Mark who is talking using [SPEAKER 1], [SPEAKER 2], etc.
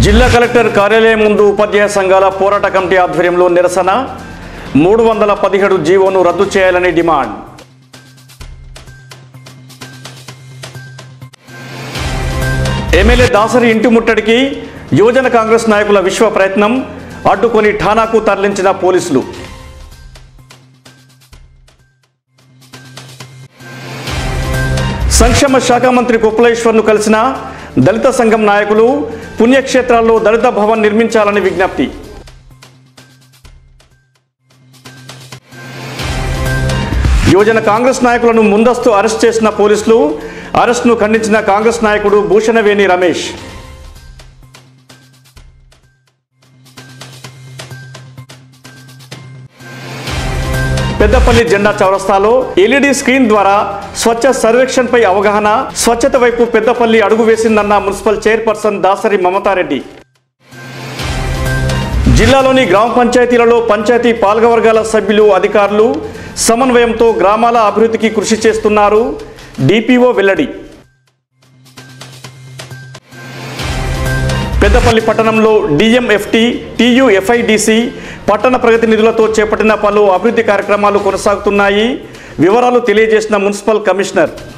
[SPEAKER 1] జిల్లా కలెక్టర్ కార్యాలయం ముందు ఉపాధ్యాయ సంఘాల పోరాట కమిటీ ఆధ్వర్యంలో నిరసన మూడు వందల పదిహేడు జీవోను రద్దు చేయాలని డిమాండ్ ఎమ్మెల్యే దాసరి ఇంటి ముట్టడికి యువజన కాంగ్రెస్ నాయకుల విశ్వ ప్రయత్నం అడ్డుకొని ఠానాకు తరలించిన పోలీసులు సంక్షేమ శాఖ మంత్రి కుప్పలేశ్వర్ను కలిసిన దళిత సంఘం నాయకులు పుణ్యక్షేత్రాల్లో దళిత భవన్ నిర్మించాలని విజ్ఞప్తి యువజన కాంగ్రెస్ నాయకులను ముందస్తు అరెస్ట్ చేసిన పోలీసులు అరెస్ట్ను ఖండించిన కాంగ్రెస్ నాయకుడు భూషణవేణి రమేష్ పెద్దపల్లి జెండా చౌరస్తాలో ఎల్ఈడి స్క్రీన్ ద్వారా స్వచ్ఛ సర్వేక్షణపై అవగాహన స్వచ్ఛత వైపు పెద్దపల్లి అడుగు వేసిందన్న మున్సిపల్ చైర్పర్సన్ దాసరి మమతారెడ్డి జిల్లాలోని గ్రామ పంచాయతీలలో పంచాయతీ పాలకవర్గాల సభ్యులు అధికారులు సమన్వయంతో గ్రామాల అభివృద్ధికి కృషి చేస్తున్నారు డిపిఓ వెల్లడి పెద్దపల్లి పట్టణంలో డిఎంఎఫ్టి టీయుఎఫ్ఐడిసి పట్టణ ప్రగతి నిధులతో చేపట్టిన పలు అభివృద్ధి కార్యక్రమాలు కొనసాగుతున్నాయి వివరాలు తెలియజేసిన మున్సిపల్ కమిషనర్